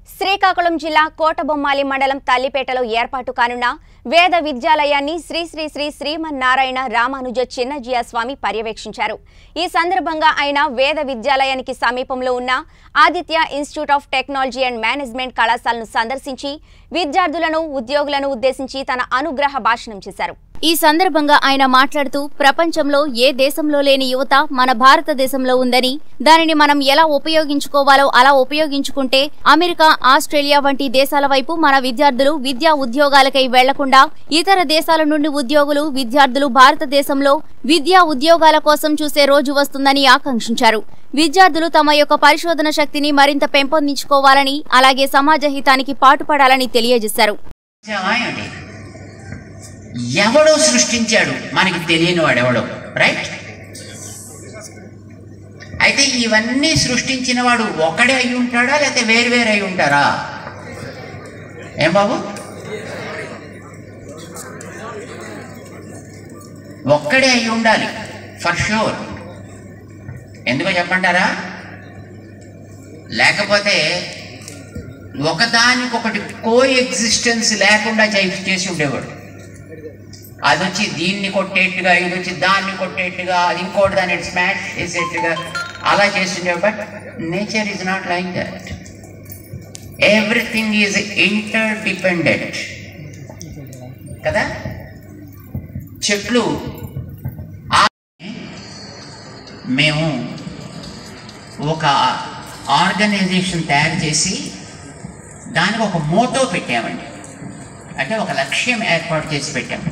శ్రీకాకుళం జిల్లా కోటబొమ్మాలి మండలం తల్లిపేటలో ఏర్పాటు కానున్న వేద విద్యాలయాన్ని శ్రీ శ్రీ శ్రీ శ్రీమన్నారాయణ రామానుజ చిన్నజీయ స్వామి పర్యవేక్షించారు ఈ సందర్భంగా ఆయన వేద విద్యాలయానికి సమీపంలో ఉన్న Aditya Institute of Technology and Management కళాశాలను సందర్శించి విద్యార్థులను ఉద్యోగులను ఉద్దేశించి తన అనుగ్రహ భాషణం చేశారు ఈ సందర్భంగా ఆయన మాట్లాడుతూ ప్రపంచంలో ఏ దేశంలో లేని యువత మన భారతదేశంలో ఉందని దానిని మనం ఎలా ఉపయోగించుకోవాలో అలా ఉపయోగించుకుంటే అమెరికా ఆస్ట్రేలియా వంటి దేశాల వైపు మన విద్యార్థులు విద్యా ఉద్యోగాలకై వెళ్లకుండా ఇతర దేశాల నుండి ఉద్యోగులు విద్యార్థులు భారతదేశంలో విద్యా ఉద్యోగాల కోసం చూసే రోజు వస్తుందని ఆకాంక్షించారు విద్యార్థులు తమ యొక్క పరిశోధన శక్తిని మరింత పెంపొందించుకోవాలని అలాగే సమాజ హితానికి పాటుపడాలని తెలియజేశారు నిజమా ఏమిటి? ఎవడో సృష్టించాడు మనకి తెలియని వాడెవడో రైట్ అయితే ఇవన్నీ సృష్టించిన వాడు ఒకడే అయి ఉంటాడా లేకపోతే వేరు వేరు అయి ఉంటారా ఏం బాబు ఒక్కడే అయి ఉండాలి ఫర్ షూర్ ఎందుకో చెప్పంటారా లేకపోతే ఒకదానికొకటి కో ఎగ్జిస్టెన్స్ లేకుండా చే- చేసి ఉండేవాడు అది వచ్చి దీన్ని కొట్టేట్టుగా ఇది వచ్చి దాన్ని కొట్టేట్టుగా అది ఇంకోటి దాన్ని స్మాష్ చేసేట్టుగా అలా చేస్తుండేవాడు but nature is not like that everything is interdependent కదా చెట్లు ఆ- మేము ఒక ఆర్గనైజేషన్ తయారు చేసి దానికి ఒక మోటో పెట్టామండి అంటే ఒక లక్ష్యం ఏర్పాటు చేసి పెట్టాము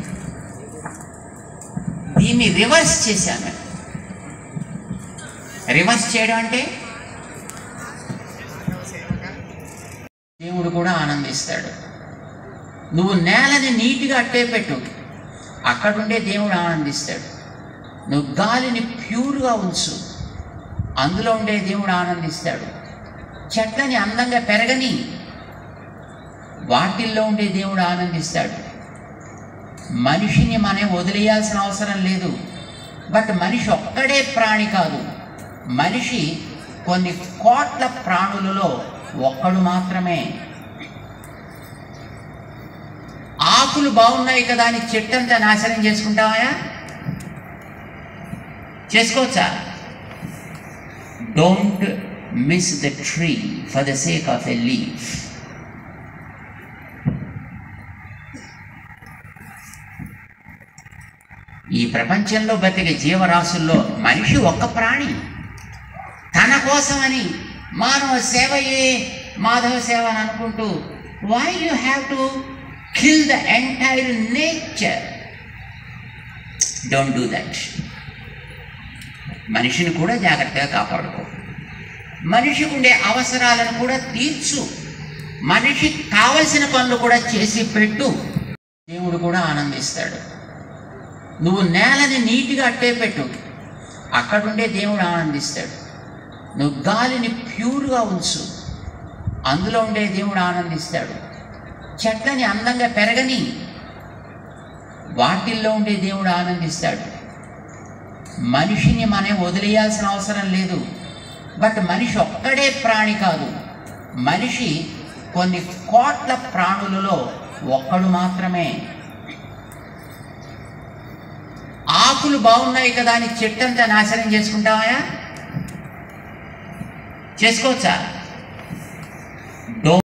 దీన్ని రివర్స్ చేశాము రివర్స్ చేయడం అంటే దేవుడు కూడా ఆనందిస్తాడు నువ్వు నేలని నీట్గా అట్టే పెట్టు అక్కడుండే దేవుడు ఆనందిస్తాడు నువ్వు గాలిని ప్యూర్గా ఉంచు అందులో ఉండే దేవుడు ఆనందిస్తాడు చెట్లని అందంగా పెరగని వాటిల్లో ఉండే దేవుడు ఆనందిస్తాడు మనిషిని మనం వదిలేయాల్సిన అవసరం లేదు బట్ మనిషి ఒక్కడే ప్రాణి కాదు మనిషి కొన్ని కోట్ల ప్రాణులలో ఒక్కడు మాత్రమే ఆకులు బాగున్నాయి కదా అని చెట్టంతా నాశనం చేసుకుంటావా చేసుకోవచ్చా don't miss the tree for the sake of a leaf ఈ ప్రపంచంలో బతికే జీవరాశుల్లో మనిషి ఒక్క ప్రాణి తన కోసమని మానవ సేవయే మాధవ సేవ అని అనుకుంటూ why you have to kill the entire nature don't do that మనిషిని కూడా జాగ్రత్తగా కాపాడుకో మనిషికి ఉండే అవసరాలను కూడా తీర్చు మనిషికి కావలసిన పనులు కూడా చేసి పెట్టు దేవుడు కూడా ఆనందిస్తాడు నువ్వు నేలని నీట్గా అట్టే పెట్టు అక్కడుండే దేవుడు ఆనందిస్తాడు నువ్వు గాలిని ప్యూర్గా ఉంచు అందులో ఉండే దేవుడు ఆనందిస్తాడు చెట్లని అందంగా పెరగని వాటిల్లో ఉండే దేవుడు ఆనందిస్తాడు మనిషిని మనం వదిలేయాల్సిన అవసరం లేదు బట్ మనిషి ఒక్కడే ప్రాణి కాదు మనిషి కొన్ని కోట్ల ప్రాణులలో ఒక్కడు మాత్రమే ఆకులు బాగున్నాయి కదా అని చెట్టంతా నాశనం చేసుకుంటావా చేసుకోవచ్చా